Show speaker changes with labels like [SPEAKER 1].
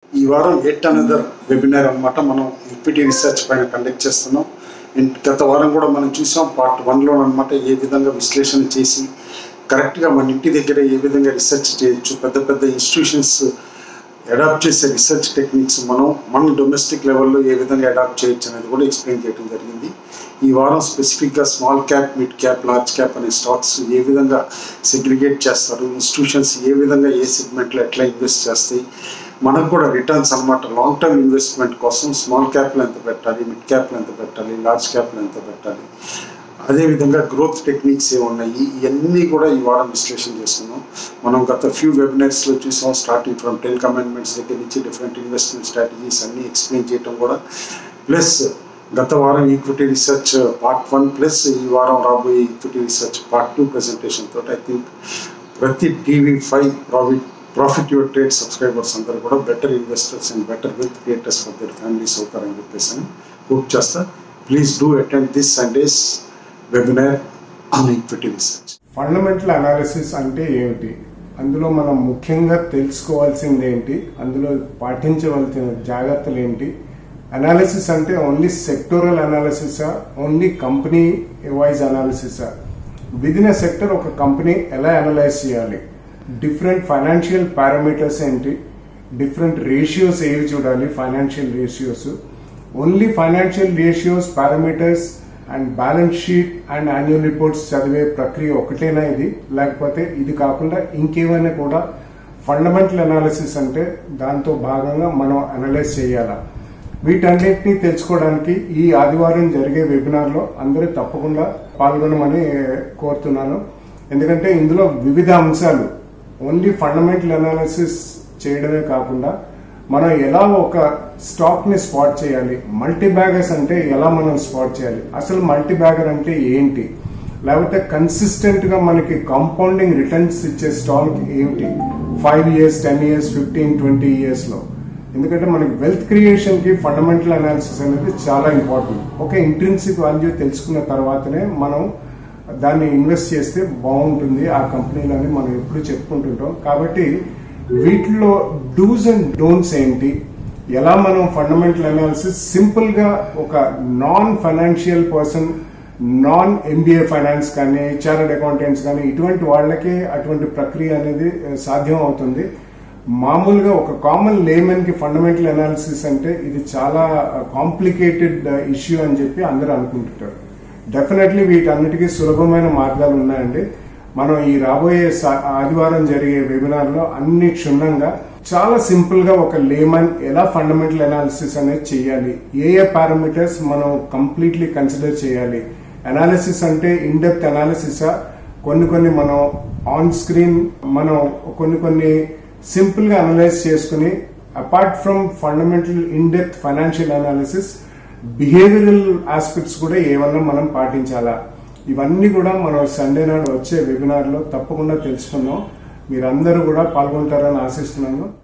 [SPEAKER 1] ఈ వారం at another webinar అన్నమాట మనం ఈక్విటీ రీసెర్చ్ పైన కండక్ట్ చేస్తున్నాం అండ్ గత వారం కూడా మనం చూసాం పార్ట్ వన్లో అనమాట ఏ విధంగా విశ్లేషణ చేసి కరెక్ట్గా మన ఇంటి దగ్గర ఏ విధంగా రీసెర్చ్ చేయొచ్చు పెద్ద పెద్ద ఇన్స్టిట్యూషన్స్ అడాప్ట్ చేసే రీసెర్చ్ టెక్నిక్స్ మనం మన డొమెస్టిక్ లెవెల్లో ఏ విధంగా అడాప్ట్ చేయొచ్చు అనేది కూడా ఎక్స్ప్లెయిన్ చేయడం జరిగింది ఈ వారం స్పెసిఫిక్గా small cap mid cap large cap అనే స్టాక్స్ ఏ విధంగా సెగ్రిగేట్ చేస్తారు ఇన్స్టిట్యూషన్స్ ఏ విధంగా ఏ సెగ్మెంట్లో ఎట్లా ఇన్వెస్ట్ చేస్తాయి మనకు కూడా రిటర్న్స్ అనమాట లాంగ్ టర్మ్ ఇన్వెస్ట్మెంట్ కోసం స్మాల్ క్యాప్లో ఎంత పెట్టాలి మిడ్ క్యాప్లో ఎంత పెట్టాలి లార్జ్ క్యాప్లో ఎంత పెట్టాలి అదేవిధంగా గ్రోత్ టెక్నిక్స్ ఏమున్నాయి ఇవన్నీ కూడా ఈ వారం విశ్లేషణ చేస్తున్నాం మనం గత ఫ్యూ వెబినార్స్లో చూసాం స్టార్టింగ్ ఫ్రమ్ టెన్ కమెంట్మెంట్స్ దగ్గర నుంచి డిఫరెంట్ ఇన్వెస్ట్మెంట్ స్ట్రాటజీస్ అన్నీ ఎక్స్ప్లెయిన్ చేయడం కూడా ప్లస్ గత వారం equity research part one plus ఈ వారం రాబోయే equity research part two presentation తోటి ఐ థింక్ ప్రతి TV five profit profit your trade subscribers అందరూ కూడా better investors and better wealth creators for their families అవుతారని చెప్పేసి అని హోప్ చేస్తా please do attend this Sunday's webinar on equity research
[SPEAKER 2] fundamental analysis అంటే ఏమిటి అందులో మనం ముఖ్యంగా తెలుసుకోవాల్సింది ఏంటి అందులో పాటించవలసిన జాగ్రత్తలు ఏంటి అనాలిసిస్ అంటే ఓన్లీ సెక్టోరల్ అనాలిసిసా ఓన్లీ కంపెనీ వైజ్ అనాలిసిసా విదిన్ ఎ సెక్టర్ ఒక కంపెనీ ఎలా అనలైజ్ చేయాలి డిఫరెంట్ ఫైనాన్షియల్ పారామీటర్స్ ఏంటి డిఫరెంట్ రేషియోస్ ఏవి చూడాలి financial ratios only financial ratios parameters and balance sheet and annual reports చదివే ప్రక్రియ ఒకటేనా ఇది లేకపోతే ఇది కాకుండా ఇంకేమైనా కూడా ఫండమెంటల్ అనాలిసిస్ అంటే దాంతో భాగంగా మనం అనలైజ్ చేయాలా వీటన్నిటిని తెలుసుకోవడానికి ఈ ఆదివారం జరిగే వెబినార్లో అందరూ తప్పకుండా పాల్గొనమని కోరుతున్నాను ఎందుకంటే ఇందులో వివిధ అంశాలు ఓన్లీ ఫండమెంటల్ అనాలిసిస్ చేయడమే కాకుండా మనం ఎలా ఒక స్టాక్ ని స్పాట్ చేయాలి మల్టీ బ్యాగర్స్ అంటే ఎలా మనం స్పాట్ చేయాలి అసలు మల్టీ బ్యాగర్ అంటే ఏంటి లేకపోతే కన్సిస్టెంట్ గా మనకి కాంపౌండింగ్ రిటర్న్స్ ఇచ్చే స్టాక్ ఏమిటి five years ten years fifteen twenty years లో ఎందుకంటే మనకి వెల్త్ క్రియేషన్ కి ఫండమెంటల్ అనాలిసిస్ అనేది చాలా ఇంపార్టెంట్ ఒక ఇంట్రెన్సిక్ వాల్యూ తెలుసుకున్న తర్వాతనే మనం దాన్ని ఇన్వెస్ట్ చేస్తే బాగుంటుంది ఆ కంపెనీలని మనం ఎప్పుడు చెప్పుకుంటుంటాం కాబట్టి వీటిలో డూస్ అండ్ డోంట్స్ ఏంటి ఎలా మనం ఫండమెంటల్ అనాలిసిస్ సింపుల్ గా ఒక non financial person non MBA finance కానీ చార్టెడ్ అకౌంటెంట్స్ కానీ ఇటువంటి వాళ్ళకే అటువంటి ప్రక్రియ అనేది ఆ, సాధ్యం అవుతుంది మామూలుగా ఒక కామన్ లేమెన్ కి ఫండమెంటల్ అనాలిసిస్ అంటే ఇది చాలా కాంప్లికేటెడ్ ఇష్యూ అని చెప్పి అందరూ అనుకుంటుంటారు డెఫినెట్లీ వీటన్నిటికీ సులభమైన మార్గాలు ఉన్నాయండి మనం ఈ రాబోయే సా- ఆదివారం జరిగే వెబినార్ లో అన్ని క్షుణ్ణంగా చాలా సింపుల్ గా ఒక లేమన్ ఎలా ఫండమెంటల్ అనాలిసిస్ అనేది చేయాలి ఏ ఏ పారామీటర్స్ మనం కంప్లీట్లీ కన్సిడర్ చేయాలి అనాలిసిస్ అంటే ఇన్ డెప్త్ అనాలిసిసా కొన్ని కొన్ని మనం ఆన్ స్క్రీన్ మనం కొన్ని కొన్ని సింపుల్ గా అనలైజ్ చేసుకుని apart from fundamental in depth financial analysis behavioural aspects కూడా ఏమన్నా మనం పాటించాలా ఇవన్నీ కూడా మనం సండే నాడు వచ్చే వెబినార్ లో తప్పకుండా తెలుసుకుందాం మీరందరూ కూడా పాల్గొంటారని ఆశిస్తున్నాను